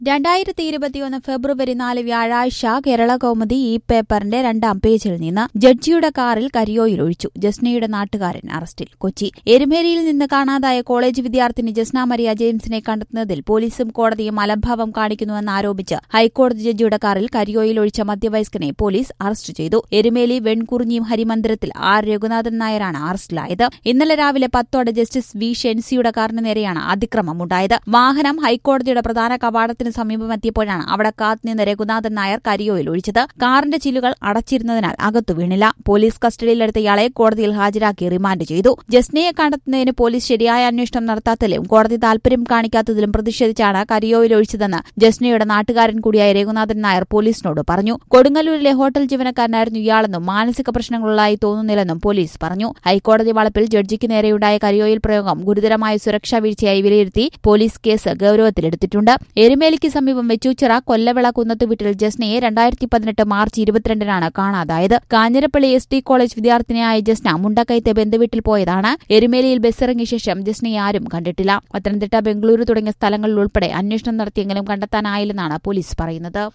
രണ്ടായിരത്തി ഇരുപത്തിയൊന്ന് ഫെബ്രുവരി നാല് വ്യാഴാഴ്ച കേരള കൗമുദി ഈ പേപ്പറിന്റെ രണ്ടാം പേജിൽ നിന്ന് ജഡ്ജിയുടെ കാറിൽ കരിയോയിൽ ഒഴിച്ചു ജസ്നയുടെ നാട്ടുകാരൻ അറസ്റ്റിൽ കൊച്ചി എരുമേലിയിൽ നിന്ന് കാണാതായ കോളേജ് വിദ്യാർത്ഥിനി ജസ്ന മരിയ ജെയിംസിനെ കണ്ടെത്തുന്നതിൽ പോലീസും കോടതിയും അലംഭാവം കാണിക്കുന്നുവെന്ന് ആരോപിച്ച് ഹൈക്കോടതി ജഡ്ജിയുടെ കാറിൽ കരിയോയിൽ ഒഴിച്ച മധ്യവയസ്കനെ പോലീസ് അറസ്റ്റ് ചെയ്തു എരുമേലി വെൺകുറിഞ്ഞിയും ഹരിമന്ദിരത്തിൽ ആർ രഘുനാഥൻ നായരാണ് അറസ്റ്റിലായത് ഇന്നലെ രാവിലെ പത്തോടെ ജസ്റ്റിസ് വി ഷെൻസിയുടെ കാറിന് നേരെയാണ് അതിക്രമമുണ്ടായത് വാഹനം ഹൈക്കോടതിയുടെ പ്രധാന കവാടത്തിന് സമീപമെത്തിയപ്പോഴാണ് അവിടെ കാത്തുനിന്ന് രഘുനാഥൻ നായർ കരിയോയിൽ ഒഴിച്ചത് കാറിന്റെ ചില്ലുകൾ അടച്ചിരുന്നതിനാൽ അകത്തു വീണില്ല പോലീസ് കസ്റ്റഡിയിലെടുത്ത ഇയാളെ കോടതിയിൽ ഹാജരാക്കി റിമാൻഡ് ചെയ്തു ജസ്നയെ കണ്ടെത്തുന്നതിന് പോലീസ് ശരിയായ അന്വേഷണം നടത്താത്തതിലും കോടതി താൽപര്യം കാണിക്കാത്തതിലും പ്രതിഷേധിച്ചാണ് കരിയോയിൽ ഒഴിച്ചതെന്ന് ജസ്നയുടെ നാട്ടുകാരൻ കൂടിയായ രഘുനാഥൻ നായർ പോലീസിനോട് പറഞ്ഞു കൊടുങ്ങല്ലൂരിലെ ഹോട്ടൽ ജീവനക്കാരനായിരുന്നു ഇയാളെന്നും മാനസിക പ്രശ്നങ്ങളുള്ളതായി തോന്നുന്നില്ലെന്നും പോലീസ് പറഞ്ഞു ഹൈക്കോടതി വളപ്പിൽ ജഡ്ജിക്ക് നേരെയുണ്ടായ കരിയോയിൽ പ്രയോഗം ഗുരുതരമായ സുരക്ഷാ വീഴ്ചയായി വിലയിരുത്തി പോലീസ് കേസ് ഗൌരവത്തിലെടുത്തിട്ടുണ്ട് എരുമേലിക്ക് സമീപം വെച്ചൂച്ചിറ കൊല്ലവിള കുന്നത്ത് വീട്ടിൽ ജസ്നയെ രണ്ടായിരത്തി പതിനെട്ട് മാർച്ച് ഇരുപത്തിരണ്ടിനാണ് കാണാതായത് കാഞ്ഞിരപ്പള്ളി എസ് ഡി കോളേജ് വിദ്യാർത്ഥിനിയായ ജസ്ന മുണ്ടക്കയത്തെ ബന്ധുവീട്ടിൽ പോയതാണ് എരുമേലിയിൽ ബസ്സിറങ്ങിയ ശേഷം ജസ്നയെ ആരും കണ്ടിട്ടില്ല പത്തനംതിട്ട ബംഗളൂരു തുടങ്ങിയ സ്ഥലങ്ങളിൽ ഉൾപ്പെടെ അന്വേഷണം നടത്തിയെങ്കിലും കണ്ടെത്താനായില്ലെന്നാണ് പോലീസ് പറയുന്നത്